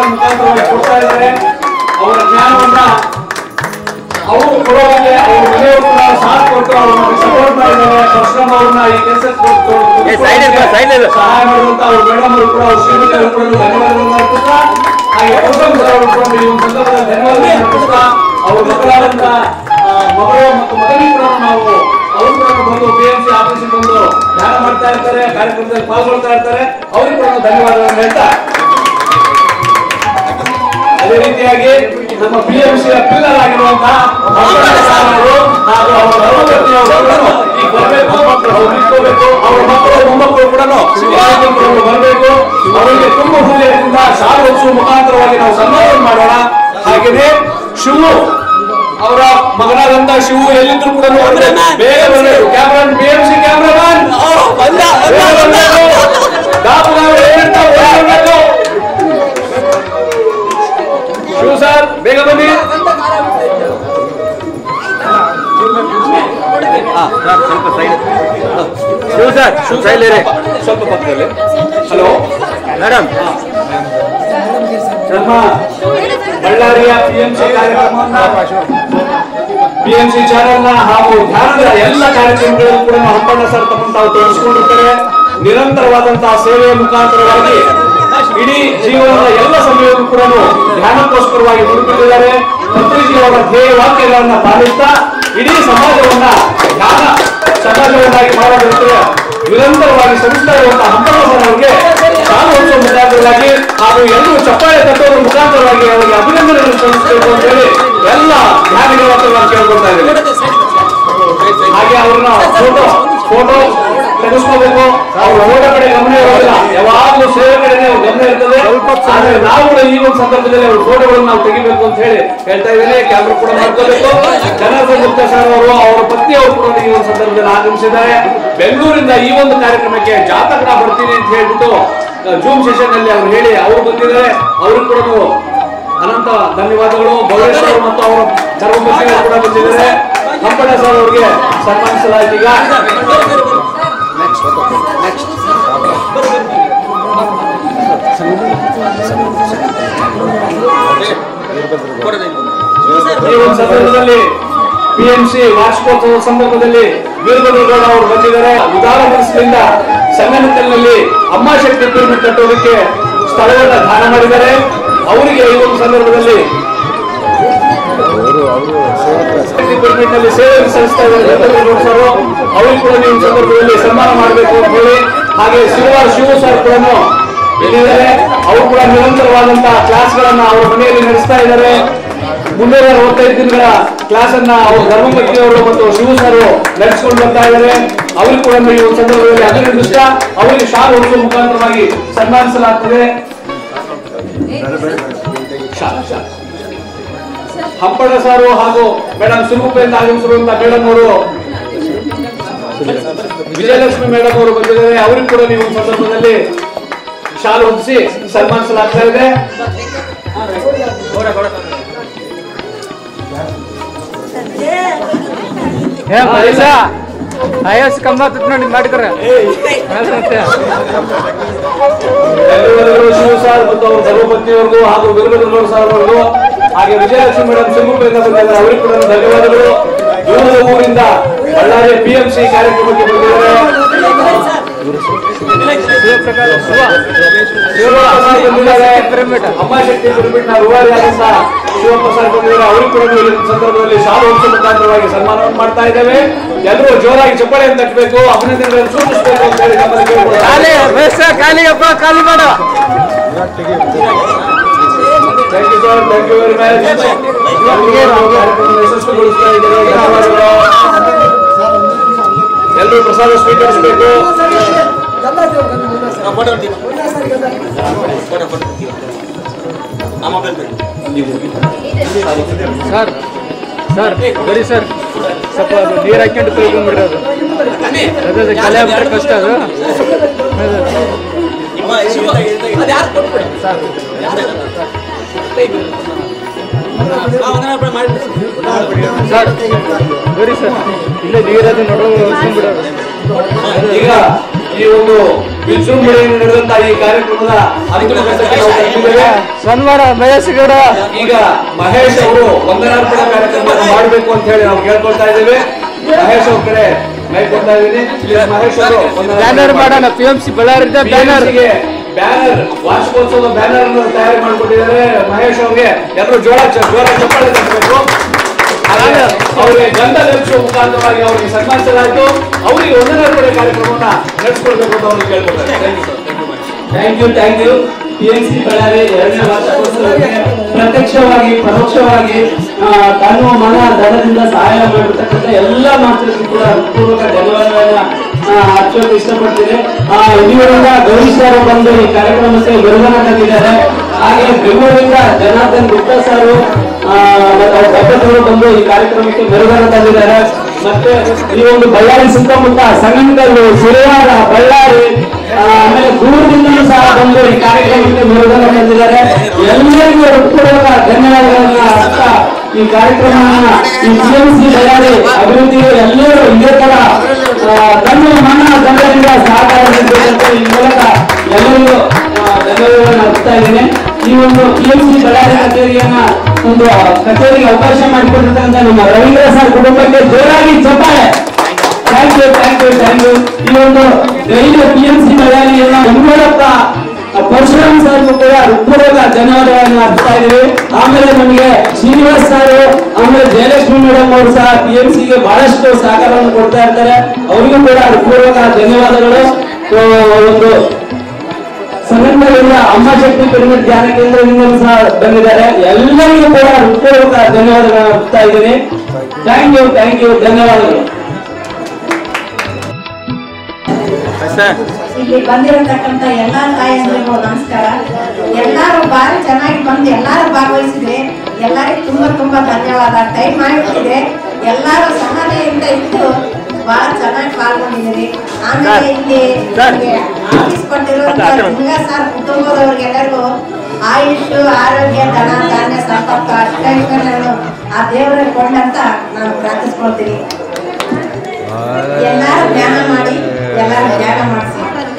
ಮುಖಾಂತರವಾಗಿ ಕೊಡ್ತಾ ಇದ್ದಾರೆ ಅವರ ಜ್ಞಾನವನ್ನ ಅವರು ಕೊಡೋದಕ್ಕೆ ಅವ್ರ ಮನೆಯವರು ಕೂಡ ಸಾಥ್ ಕೊಟ್ಟು ಅವ್ರನ್ನ ಸಪೋರ್ಟ್ ಮಾಡಿದ್ದಾರೆ ಪರಶುರಾಮ್ ಅವ್ರನ್ನ ಈ ಕೆಲಸಕ್ಕೆ ಕೊಟ್ಟು ಏ, side ಇದೆ, side ಇದೆ. ಸಹಾಯ ಮಾಡುವಂತ ಅವ್ರ ಮೇಡಮ್ ಅವರು ಕೂಡ ಅವ್ರ ಶ್ರೀಮತಿ ಅವರು ಕೂಡ ಧನ್ಯವಾದಗಳನ್ನು ಅರ್ಪಿಸ್ತಾ ಹಾಗೆ ಪರಶುರಾಮ್ ಸರ್ ಅವರು ಕೂಡ ಈ ಒಂದು ಸಂದರ್ಭದಲ್ಲಿ ಧನ್ಯವಾದಗಳನ್ನು ಅರ್ಪಿಸ್ತಾ ಅವ್ರ ಮಕ್ಕಳಾದಂತ ಆ, ಮಗಳು ಮತ್ತು ಮಗನಿಗೆ ಕೂಡ ನಾವು ಅವರು ಕೂಡ ಬಂದು ಪಿ ಎಂ ಸಿ ಆಫೀಸಿಗೆ ಬಂದು ಧ್ಯಾನ ಮಾಡ್ತಾ ಇರ್ತಾರೆ ಕಾರ್ಯಕ್ರಮದಲ್ಲಿ ಪಾಲ್ಗೊಳ್ತಾ ಇರ್ತಾರೆ ಅವ್ರಿಗೆ ಕೂಡ ನಾವು ಧನ್ಯವಾದಗಳನ್ನು ಹೇಳ್ತಾ ಅದೇ ರೀತಿಯಾಗಿ ನಮ್ಮ ಪಿ ಎಂ ಸಿ ಪಿಲ್ಲರ್ ಆಗಿರುವಂತಹ ಅವರು ಹಾಗೂ ಅವರ ಧರ್ಮಪತ್ನಿಯವರು ಈಗ ಬರಬೇಕು ಅವ್ರು ನಿಂತ್ಕೋಬೇಕು ಅವರ ಮಕ್ಕಳು ಮೊಮ್ಮಕ್ಕಳು ಕೂಡ ಕಾರ್ಯಕ್ರಮಗಳು ಬರಬೇಕು ಅವರಿಗೆ ತುಂಬ ಹೃದಯದಿಂದ ಶಾಲೆ ಹೊಚ್ಚುವ ಮುಖಾಂತರವಾಗಿ ನಾವು ಸನ್ಮಾನ ಮಾಡೋಣ ಹಾಗೆಯೇ ಶಿವು ಅವರ ಮಗನಾದಂತ ಶಿವು ಎಲ್ಲಿದ್ರು ಕೂಡ ಅಂದ್ರೆ ಬೇಗ ಬರಬೇಕು cameraman P M C cameraman Shivu sir ಬೇಗ ಬನ್ನಿ ಸ್ವಲ್ಪ ಸೈಡ್ ಶಿವ ಸರ್ ಸೈಡ್ ಇರಿ ಸ್ವಲ್ಪ ಪಕ್ಕದಲ್ಲಿ ಹಲೋ ಮೇಡಮ್ ನಮ್ಮ ಬಳ್ಳಾರಿಯ ಪಿಎಂಸಿ ಕಾರ್ಯಕ್ರಮವನ್ನ ಪಿಎಂಸಿ ಚಾನೆಲ್ ನ ಹಾಗೂ ಧ್ಯಾನದ ಎಲ್ಲ ಕಾರ್ಯಕ್ರಮಗಳಲ್ಲೂ ಕೂಡ ನಾವು ಹಂಪಣ್ಣ ಸರ್ ತಮ್ಮನ್ನು ತಾವು ತೊಡಗಿಸಿಕೊಂಡಿರ್ತಾರೆ ನಿರಂತರವಾದಂತಹ ಸೇವೆಯ ಮುಖಾಂತರವಾಗಿ ಇಡೀ ಜೀವನದ ಎಲ್ಲ ಸಮಯಕ್ಕೂ ಕೂಡ ಧ್ಯಾನಕ್ಕೋಸ್ಕರವಾಗಿ ದುಡಿದಿದ್ದಾರೆ ಪತ್ರಿಕೆಯವರ ಧ್ಯೇಯ ವಾಕ್ಯಗಳನ್ನ ಪಾಲಿಸ್ತಾ ಇಡೀ ಸಮಾಜವನ್ನ ಧ್ಯಾನ ಸಮಾಜವನ್ನಾಗಿ ಮಾಡೋದಂದ್ರೆ ನಿರಂತರವಾಗಿ ಶ್ರಮಿಸ್ತಾ ಇರುವಂತಹ ಹಂಪಣ್ಣ ಸರ್ ಅವರಿಗೆ ಶಾಲು ಹೊಚ್ಚುವ ಮುಖಾಂತರವಾಗಿ ಹಾಗೂ ಎಲ್ಲರೂ ಚಪ್ಪಾಳೆ ತಟ್ಟುವುದರ ಮುಖಾಂತರವಾಗಿ ಅವರಿಗೆ ಅಭಿನಂದನೆಗಳನ್ನು ಸಲ್ಲಿಸಬೇಕು ಅಂತ ಹೇಳಿ ಎಲ್ಲ ಧ್ಯಾನಿಗಳ ಹತ್ರ ನಾನು ಕೇಳ್ಕೊಳ್ತಾ ಇದ್ದೇನೆ ಹಾಗೆ ಅವ್ರನ್ನ ಫೋಟೋ ಫೋಟೋ ತೆಗೆಸ್ಕೋಬೇಕು ಅವ್ರ ಫೋಟೋ ಕಡೆ ಗಮನ ಇರೋದಿಲ್ಲ ಯಾವಾಗಲೂ ಸೇವೆ ಕಡೆನೇ ಅವ್ರ ಗಮನ ಇರ್ತದೆ ಆದ್ರೆ ನಾವು ಕೂಡ ಈ ಒಂದು ಸಂದರ್ಭದಲ್ಲಿ ಅವ್ರ ಫೋಟೋಗಳನ್ನು ನಾವು ತೆಗಿಬೇಕು ಅಂತ ಹೇಳಿ ಹೇಳ್ತಾ ಇದ್ದೇನೆ ಕ್ಯಾಮ್ರಾ ಕೂಡ ಮಾಡ್ಕೋಬೇಕು ಜನಾರ್ದನ್ ಗುಪ್ತಾ ಸರ್ ಅವರು ಅವರ ಪತ್ನಿಯವರು ಕೂಡ ಈ ಒಂದು ಸಂದರ್ಭದಲ್ಲಿ ಆಗಮಿಸಿದ್ದಾರೆ ಬೆಂಗಳೂರಿಂದ ಈ ಒಂದು ಕಾರ್ಯಕ್ರಮಕ್ಕೆ ಜಾತಕ ನಾ ಬರ್ತೀನಿ ಅಂತ ಹೇಳ್ಬಿಟ್ಟು ಜೂಮ್ ಸೆಷನ್ ಅಲ್ಲಿ ಅವ್ರು ಹೇಳಿ ಅವರು ಬಂದಿದ್ದಾರೆ ಅವ್ರಿಗೆ ಕೂಡ ನಾವು ಅನಂತ ಧನ್ಯವಾದಗಳು ಭುವನೇಶ್ವರ್ ಮತ್ತು ಅವರ ಧರ್ಮಪತ್ನಿಗಳು ಕೂಡ ಬಂದಿದ್ದಾರೆ ಹಂಪಣ್ಣ ಸರ್ ಅವರಿಗೆ ಸನ್ಮಾನಿಸಲಾಗಿದೆ ಈಗ ಈ ಒಂದು ಸಂದರ್ಭದಲ್ಲಿ ಪಿಎಂಸಿ ವಾರ್ಷಿಕೋತ್ಸವ ಸಂದರ್ಭದಲ್ಲಿ ವೀರಭದ್ರಗೌಡ ಅವರು ಬಂದಿದ್ದಾರೆ ಉದಾರ ಮನಸ್ಸಿನಿಂದ ಸಂಗನಕಲ್ನಲ್ಲಿ ಅಮ್ಮ ಶಕ್ತಿ ಪಿರಮಿಡ್ ಕಟ್ಟೋದಕ್ಕೆ ಸ್ಥಳವನ್ನ ದಾನ ಮಾಡಿದ್ದಾರೆ ಅವರಿಗೆ ಈ ಒಂದು ಸಂದರ್ಭದಲ್ಲಿ ಶಕ್ತಿ ಪಿರಮಿಡ್ ನಲ್ಲಿ ಸೇವೆ ಸಲ್ಲಿಸ್ತಾ ಇದ್ದಾರೆ ವೀರಭದ್ರಗೌಡ ಸರ್ ಅವರಿಗೆ ಕೂಡ ಈ ಒಂದು ಸಂದರ್ಭದಲ್ಲಿ ಸನ್ಮಾನ ಮಾಡಬೇಕು ಅಂತ ಹೇಳಿ ಹಾಗೆ ಶಿವವಾರ ಶಿವ ಸರ್ ಕೂಡ ಇಲ್ಲಿದ್ದಾರೆ ಅವರು ಕೂಡ ನಿರಂತರವಾದಂತಹ ಕ್ಲಾಸ್ಗಳನ್ನ ಅವರ ಮನೆಯಲ್ಲಿ ನಡೆಸ್ತಾ ಇದ್ದಾರೆ ಮುನ್ನೂರ ಅರವತ್ತೈದು ದಿನಗಳ ಕ್ಲಾಸ್ ಅನ್ನ ಅವರು ಧರ್ಮಪತಿ ಅವರು ಮತ್ತು ಶಿವು ಸರ್ ನಡೆಸಿಕೊಂಡು ಬರ್ತಾ ಇದ್ದಾರೆ ಅವ್ರಿಗೆ ಕೂಡ ಈ ಒಂದು ಸಂದರ್ಭದಲ್ಲಿ ಅಭಿನಂದಿಸ್ತಾ ಅವರಿಗೆ ಶಾಲೆ ಹೊಡೆಸುವ ಮುಖಾಂತರವಾಗಿ ಸನ್ಮಾನಿಸಲಾಗ್ತದೆ ಶಾ- ಶಾ. ಹಂಪಣ್ಣ ಸಾರು ಹಾಗೂ ಮೇಡಮ್ ಸುರುಪೆಯಿಂದ ಆಗಮಿಸಿರುವಂತಹ ಮೇಡಮ್ ಅವರು ವಿಜಯಲಕ್ಷ್ಮಿ ಮೇಡಮ್ ಅವರು ಬಂದಿದ್ದಾರೆ ಅವರಿಗೆ ಕೂಡ ನೀವು ಒಂದು ಸಂದರ್ಭದಲ್ಲಿ ಶಾಲೆ ಹೊದಿಸಿ ಸನ್ಮಾನಿಸಲಾಗ್ತಾ ಇದೆ ಏ ಮಹೇಶ ಆಯಸ್ ಕಮ್ಮ ನೋಡಿ ಮಾಡಿದ್ರ ಧನ್ಯವಾದಗಳು ಶಿವ ಸರ್ ಮತ್ತು ಅವರ ಧರ್ಮಪತ್ನಿಯವರಿಗೂ ಹಾಗೂ ವೀರಭದ್ರಗೌಡ ಸರ್ ಅವರಿಗೂ ಹಾಗೆ ವಿಜಯಲಕ್ಷ್ಮಿ ಮೇಡಮ್ ಸಿಂಗುಪೇಯಿಂದ ಬಂದಿದ್ದಾರೆ ಅವರಿಗೂ ಕೂಡ ಧನ್ಯವಾದಗಳು ದೂರದ ಊರಿಂದ ಬಳ್ಳಾರಿಯ ಪಿಎಂಸಿ ಕಾರ್ಯಕ್ರಮಕ್ಕೆ ಬಂದಿದ್ದಾರೆ ಶಿವಪ್ಪ ಸರ್ ಬಂದಿದ್ದಾರೆ ಅಮ್ಮ ಶಕ್ತಿ ಪಿರಮಿಡ್ ನ ರೂವಾರಿ ಆದಂತ ಶಿವಪ್ಪ ಸರ್ ಬಂದಿದ್ದಾರೆ ಅವರಿಗೂ ಕೂಡ ಈ ಸಂದರ್ಭದಲ್ಲಿ ಶಾಲು ಹೊಂದಿಸುವ ಮುಖಾಂತರವಾಗಿ ಸನ್ಮಾನವನ್ನು ಮಾಡ್ತಾ ಇದ್ದೇವೆ ಎಲ್ಲರೂ ಜೋರಾಗಿ ಚಪ್ಪಾಳೆಯನ್ನು ತಟ್ಟಬೇಕು ಅಭಿನಂದನೆಗಳನ್ನು ಸೂಚಿಸಬೇಕು ಅಂತ ಹೇಳಿ ನಮ್ಮಲ್ಲಿ ಕೇಳ್ಕೊಳ್ತಾ ಖಾಲಿ ಬೇಸ ಖಾಲಿಗಪ್ಪ ಖಾಲಿ ಮಾಡು thank you sir thank you very much ಯಶಸ್ವಿಗೊಳಿಸ್ತಾ ಇದ್ದಾರೆ ಧನ್ಯವಾದಗಳು ಎಲ್ಲರೂ ಪ್ರಸಾದ ಸ್ವೀಕರಿಸಬೇಕು ಸರ್ ಸರ್ ಬರೀ ಸರ್ ಸ್ವಲ್ಪ ಅದು ನೀರು ಹಾಕ್ಕೊಂಡು ತೊಳ್ಕೊಂಡ್ಬಿಡ್ರಿ ಅದು ಅದೇ ಅದೇ ಖಾಲಿ ಆಗ್ಬಿಟ್ರೆ ಕಷ್ಟ ಅದು ಸರ್ ಬರೀ ಸರ್ ಇಲ್ಲೇ ನೀರದು ನೋಡೋ ಬಿಡೋದು ಈಗ ಈ ಒಂದು ವಿಜೃಂಭಣೆಯಿಂದ ನಡೆದಂತ ಈ ಕಾರ್ಯಕ್ರಮದ ಅಂತಿಮ ಘಟ್ಟಕ್ಕೆ ನಾವು ತಲುಪಿದ್ದೇವೆ. ಸನ್ಮಾನ ಮಹೇಶ್ ಗೌಡ ಈಗ ಮಹೇಶ್ ಅವರು ವಂದನಾರ್ಪಣಾ ಕಾರ್ಯಕ್ರಮವನ್ನು ಮಾಡಬೇಕು ಅಂತ ಹೇಳಿ ನಾವು ಕೇಳ್ಕೊಳ್ತಾ ಇದ್ದೇವೆ ಮಹೇಶ್ ಅವ್ರ ಕಡೆ ಮೈ ಕೊಡ್ತಾ ಇದ್ದೀನಿ Please ಮಹೇಶ್ ಅವರು ಬ್ಯಾನರ್ ಮಾಡೋಣ ಪಿ ಎಂ ಸಿ ಬಳ್ಳಾರಿದ ಬ್ಯಾನರ್ ಬ್ಯಾನರ್ ವಾರ್ಷಿಕೋತ್ಸವದ ಬ್ಯಾನರ್ ಅನ್ನು ತಯಾರಿ ಮಾಡಿಕೊಟ್ಟಿದ್ದಾರೆ ಮಹೇಶ್ ಅವ್ರಿಗೆ ಎಲ್ಲರೂ ಜೋರ ಚ- ಜೋರ ಚಪ್ಪಾಳೆ ತಟ್ಟಬೇಕು ಹಾಗೆ ಅವರಿಗೆ ಗಂಧ ಧರಿಸುವ ಮುಖಾಂತರವಾಗಿ ಅವರಿಗೆ ಸನ್ಮಾನಿಸಲಾಯಿತು ಅವರಿಗೆ ವಂದನಾರ್ಪಣೆ ಕಾರ್ಯಕ್ರಮವನ್ನ ನಡೆಸ್ಕೊಳ್ಬೇಕು ಅಂತ ಅವ್ರಿಗೆ ಕೇಳ್ಕೊಳ್ತಾರೆ thank you thank you thank you P M C Ballari ಎರಡನೇ ವಾರ್ಷಿಕೋತ್ಸವಕ್ಕೆ ಪ್ರತ್ಯಕ್ಷವಾಗಿ ಪರೋಕ್ಷವಾಗಿ ಆ, ತನ್ನ ಮನ ಧನದಿಂದ ಸಹಾಯ ಮಾಡಿರ್ತಕ್ಕಂಥ ಎಲ್ಲ ಮಾತೃಗೂ ಕೂಡ ಪೂರ್ವಕ ಧನ್ಯವಾದಗಳನ್ನ ಆ, ಅರ್ಪಿಸೋಕೆ ಇಷ್ಟಪಡ್ತೀನಿ ಆ, ಇಲ್ಲಿವರೆಗೆ ಗೌರೀಶ್ ಅವರು ಬಂದು ಈ ಕಾರ್ಯಕ್ರಮಕ್ಕೆ ಬೆಂಬಲ ತಂದಿದ್ದಾರೆ ಹಾಗೆ ಬೆಂಗಳೂರಿಂದ ಜನಾರ್ದನ್ ಗುಪ್ತಾ ಸರ್ ಅವರು ಬಂದು ಈ ಕಾರ್ಯಕ್ರಮಕ್ಕೆ ಮೆರುಗನ್ನು ತಂದಿದ್ದಾರೆ ಮತ್ತೆ ಈ ಒಂದು ಬಳ್ಳಾರಿ ಸುತ್ತಮುತ್ತ ಸಂಗನಕಲ್ಲು ಸುರಿಯಾರ ಬಳ್ಳಾರಿ ಆ, ಆಮೇಲೆ ದೂರದಿಂದಲೂ ಸಹ ಬಂದು ಈ ಕಾರ್ಯಕ್ರಮಕ್ಕೆ ಮೆರುಗನ್ನು ತಂದಿದ್ದಾರೆ ಎಲ್ಲರಿಗೂ ಹೃತ್ಪೂರ್ವಕ ಧನ್ಯವಾದಗಳನ್ನ ಅರ್ಥ ಈ ಕಾರ್ಯಕ್ರಮವನ್ನ ಈ ಟಿಎಂಸಿ ಬಳ್ಳಾರಿ ಅಭಿವೃದ್ಧಿಗೆ ಎಲ್ಲರೂ ಇದೇ ತರ ಆ, ತನ್ನ ಮನ ಜನರಿಂದ ಸಹಕಾರ ನೀಡಬೇಕಂತ ಈ ಮೂಲಕ ಎಲ್ಲರಿಗೂ ಆ, ಧನ್ಯವಾದಗಳನ್ನ ಅರ್ಪಿಸ್ತಾ ಇದ್ದೀನಿ ಈ ಒಂದು ಟಿಎಂಸಿ ಬಳ್ಳಾರಿ ಕಚೇರಿಯನ್ನ ಒಂದು ಕಚೇರಿಗೆ ಅವಕಾಶ ಮಾಡಿಕೊಟ್ಟಿರ್ತಕ್ಕಂಥ ನಮ್ಮ ರವೀಂದ್ರ ಸರ್ ಕುಟುಂಬಕ್ಕೆ ಜೋರಾಗಿ ಚಪ್ಪಾಳೆ thank you thank you thank you ಈ ಒಂದು ರೈಲು ಪಿ ಎಂ ಸಿ ಬಳ್ಳಾರಿಯನ್ನ ಬೆಂಗಳೂರಪ್ಪ ಪರಶುರಾಮ್ ಸರ್ಗೂ ಕೂಡ ಹೃತ್ಪೂರ್ವಕ ಧನ್ಯವಾದಗಳನ್ನು ಅರ್ಪಿಸ್ತಾ ಇದ್ದೀವಿ ಆಮೇಲೆ ನಮಗೆ ಶ್ರೀನಿವಾಸ್ ಸರ್ ಆಮೇಲೆ ಜಯಲಕ್ಷ್ಮಿ ಮೇಡಮ್ ಅವರು ಸಹ ಪಿ ಎಂ ಸಿಗೆ ಬಹಳಷ್ಟು ಸಹಕಾರವನ್ನು ಕೊಡ್ತಾ ಇರ್ತಾರೆ ಅವರಿಗೂ ಕೂಡ ಹೃತ್ಪೂರ್ವಕ ಧನ್ಯವಾದಗಳು ಆ, ಒಂದು ಸಂಘಟನೆಯಿಂದ ಅಮ್ಮ ಶಕ್ತಿ ಪಿರಮಿಡ್ ಧ್ಯಾನ ಕೇಂದ್ರದಿಂದಲೂ ಸಹ ಬಂದಿದ್ದಾರೆ ಎಲ್ಲರಿಗೂ ಕೂಡ ಹೃತ್ಪೂರ್ವಕ ಧನ್ಯವಾದಗಳನ್ನು ಅರ್ಪಿಸ್ತಾ ಇದ್ದೀನಿ ಥ್ಯಾಂಕ್ ಯು ಥ್ಯಾಂಕ್ ಯು ಧನ್ಯವಾದಗಳು ಸರ್ ಇಲ್ಲಿ ಬಂದಿರತಕ್ಕಂತ ಎಲ್ಲಾ ತಾಯಂದಿರಿಗೂ ನಮಸ್ಕಾರ ಎಲ್ಲಾರು ಬಾರಿ ಚೆನ್ನಾಗಿ ಬಂದು ಎಲ್ಲಾರು ಭಾಗವಹಿಸಿದ್ರೆ ಎಲ್ಲರಿಗೂ ತುಂಬಾ ತುಂಬಾ ಧನ್ಯವಾದ ಟೈಮ್ ಮಾಡಿಬಿಟ್ಟಿದೆ ಎಲ್ಲಾರು ಸಹನೆಯಿಂದ ಇದ್ದು ಬಹಳ ಚೆನ್ನಾಗಿ ಪಾಲ್ಗೊಂಡಿದ್ದೀರಿ ಆಮೇಲೆ ಇಲ್ಲಿ ನಮ್ಗೆ ಆಫೀಸ್ ಕೊಟ್ಟಿರುವಂತ ಲಿಂಗ ಸರ್ ಕುಟುಂಬದವ್ರಿಗೆಲ್ಲರಿಗೂ ಆಯುಷ್ ಆರೋಗ್ಯ ಧನ ಧಾನ್ಯ ಸಂಪರ್ಕ ಅಷ್ಟೈಶ್ವರ್ಯಗಳು ಆ ದೇವರಲ್ಲಿ ಕೊಂಡಂತ ನಾನು ಪ್ರಾರ್ಥಿಸ್ಕೊಳ್ತೀನಿ ಎಲ್ಲಾರು ಧ್ಯಾನ ಮಾಡಿ ಎಲ್ಲಾರು ಧ್ಯಾನ ಮಾಡಿಸಿ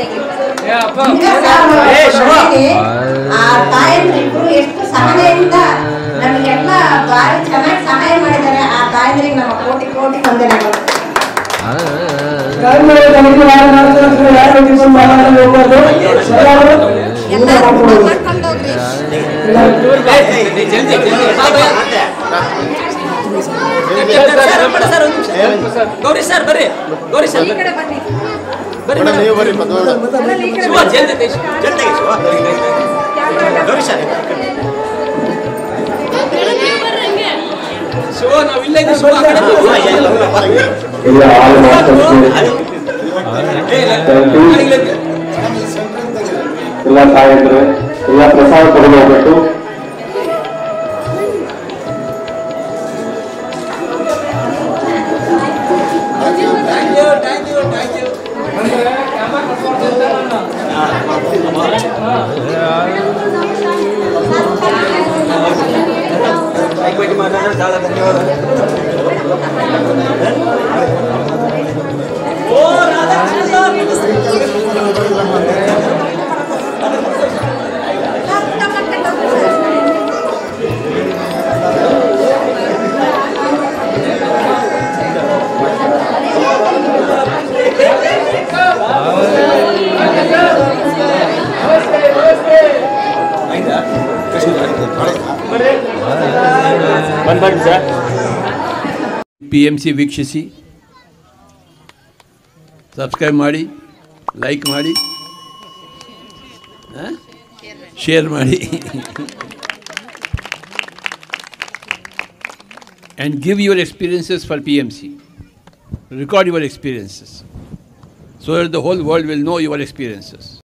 ಆ ತಾಯಂದ್ರಿಬ್ರು ಎಷ್ಟು ಸಹನೆಯಿಂದ ನಮಗೆಲ್ಲ ಬಾರಿ ಚೆನ್ನಾಗಿ ಸಹಾಯ ಮಾಡಿದ್ದಾರೆ ಆ ತಾಯಂದ್ರಿಗೆ ನಮ್ಮ ಕೋಟಿ ಕೋಟಿ ವಂದನೆಗಳು ಎಲ್ಲರೂ ಕರ್ಕೊಂಡು ಹೋಗ್ರಿ ಗೌರಿ ಸರ್ ಬರ್ರಿ ಗೌರಿ ಸರ್ ಈ ಕಡೆ ಬನ್ನಿ ಬರ್ರಿ ಮೇಡಮ್. ನೀವು ಬರ್ರಿ ಮದುವೆ ಅದ್ರಲ್ಲಿ ಈ ಕಡೆ ಶಿವ ಜಯಂತಿ ಜೊತೆಗೆ ಶಿವ ಗೌರಿ ಸರ್ ಶಿವ ನಾವು ಇಲ್ಲೇ ಇದ್ದೀವಿ ಶಿವ ಆ ಕಡೆ ಬಾ. ಇಲ್ಲ ಆಲ್ ಏ, ಇಲ್ಲ. ಆ, ಇಲ್ಲೇ ಇದ್ದೀವಿ. ಎಲ್ಲ ತಾಯಂದ್ರೆ ಎಲ್ಲ ಪ್ರಸಾದ ತಗೊಂಡು ಹೋಗ್ಬೇಕು Thank you, thank you, thank you. ಭೇಟಿ ಮಾಡಿದ್ರೆ ಬಹಳ ಧನ್ಯವಾದ ಓ ರಾಧಾಕೃಷ್ಣ ಬಂದ್ಬಾರ್ದು ಸರ್ ಪಿ ಎಮ್ ಸಿ ವೀಕ್ಷಿಸಿ ಸಬ್ಸ್ಕ್ರೈಬ್ ಮಾಡಿ ಲೈಕ್ ಮಾಡಿ ಶೇರ್ ಮಾಡಿ and give your experiences for P M C record your experiences so that the whole world will know your experiences